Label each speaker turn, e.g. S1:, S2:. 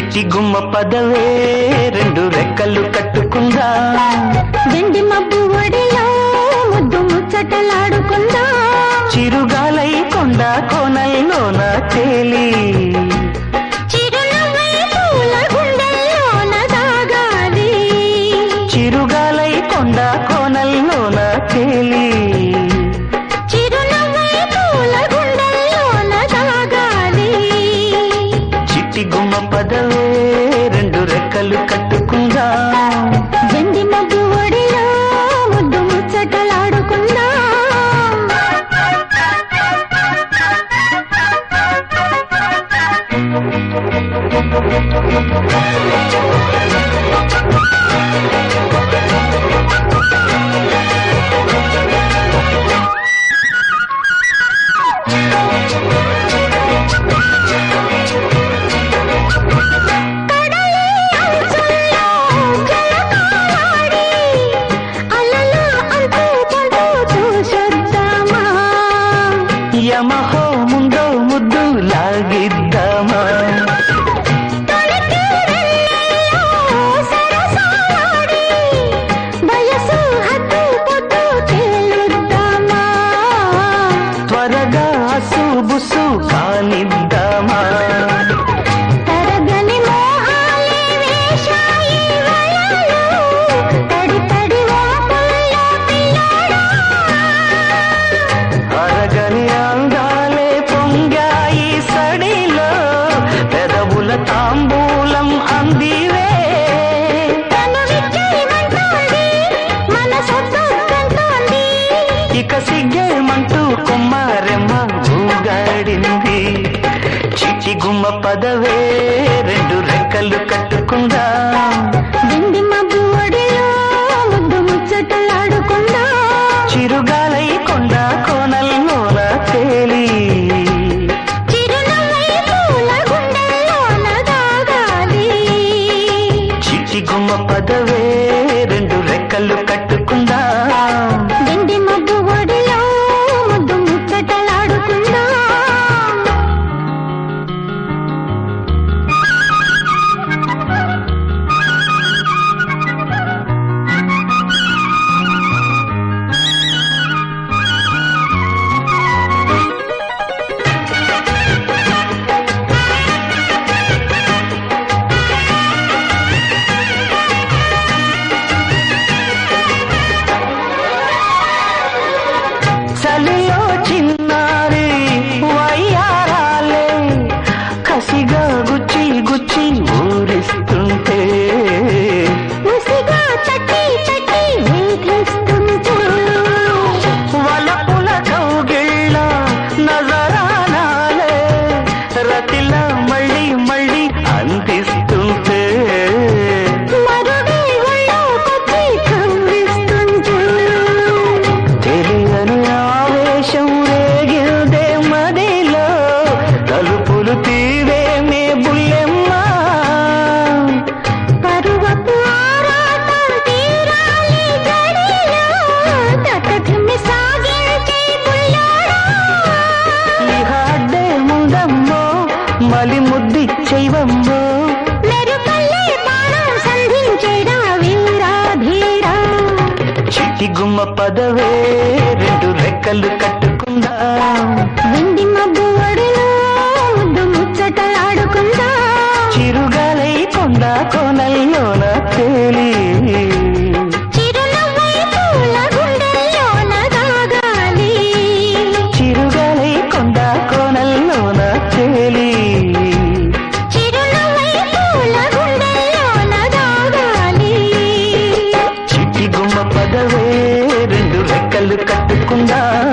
S1: చిట్టి గుమ్మ పదవే రెండు రెక్కలు కట్టుకుందా
S2: వెండి మబ్బు ఒడిలో ముద్దు ముచ్చటలాడుకుందా
S1: చిరుగాలై కొండ కోనల్లోన తేలి
S2: చిరునవ్వై పూల గుండెల్లోన దాగాలి
S1: చిరుగాలై కొండ కోనల్లోన తేలి
S2: చిరునవ్వై పూల గుండెల్లోన దాగాలి
S1: చిట్టి గుమ్మ పదవే రెండు రెక్కలు కట్టుకుందా
S2: వెండి మబ్బు ఒడిలో ముద్దు ముచ్చటలాడుకుందా కడలి అంచుల్లో జలకాలాడి, అలల అంతు పొందు చూసొద్దామా
S1: యమహో ముందో ముద్దు లాగిద్దామా
S2: తొలికి వెన్నెల్లో సరసాలాడి, వయసు హద్దు పొద్దు తేలుద్దామా
S1: త్వరగా సుబుసు కానిద్దామా
S2: తరగని మోహాలే వేశాయి వలలు, తడి తడి వాపుల్లో పిల్లాడా.
S1: అరగని అందాలే పొంగాయి సడిలో పెదవుల తాంబూలం అందివే
S2: తను విచ్చేయమంటోంది, మనసొద్దొద్దంటోంది.
S1: ఇక సిగ్గేమంటూ కొమ్మారెమ్మ ఊగాడింది చిచి గుమ్మ పదవే రెండు రెక్కలు కట్టుకుందా
S2: వెండి మబ్బు ఒడిలో ముద్దు ముచ్చటలాడుకుందా.
S1: చిరుగాలై కొండ కోనల్లోన తేలి
S2: చిరునవ్వై పూల గుండెల్లోన దాగాలి.
S1: చిచి గుమ్మ పదవే రెండు రెక్కలు కట్టుకుందా
S2: వెండి మబ్బు ఒడిలో ముద్దు ముచ్చటలాడుకుందా.
S1: చలిలో చిన్నారి వయ్యారాలే కసిగా గుచ్చి గుచ్చి ఊరిస్తుంటే
S2: ముసిగా తట్టి తట్టి వేధిస్తుంటే
S1: వలపుల కౌగిళ్ళ నజరానాలే రతిల మళ్ళీ మళ్ళీ అందిస్తుంటే
S2: మరుడే ఒళ్ళోకొచ్చి కవ్విస్తుంటే
S1: తెలియని ఆవేశం రేగిల్దే మదిలో తలుపులు తీవేమే బుల్లెమ్మ
S2: పరువపు ఆరాటం తీరాలి గడిలో తటధిమి సాగించే బుల్లోడా
S1: ఇహ అడ్డే ముందమ్మో మలి ముద్దిచ్చైవమ్మో
S2: మెరుపల్లే బాణం సంధించేడా వీరా ధీరా
S1: చిట్టి గుమ్మ పదవే రెండు రెక్కలు కట్టుకుందా
S2: వెండి మబ్బు ఒడిలో ముద్దు ముచ్చటలాడుకుందా
S1: చిరుగాలై కొండ కోనల్లోన తేలి
S2: చిరునవ్వై పూల గుండెల్లోన దాగాలి
S1: చిరుగాలై కొండ కోనల్లోన తేలి
S2: చిరునవ్వై పూల గుండెల్లోన దాగాలి
S1: చిట్టి గుమ్మ పదవే రెండు రెక్కలు కట్టుకుందా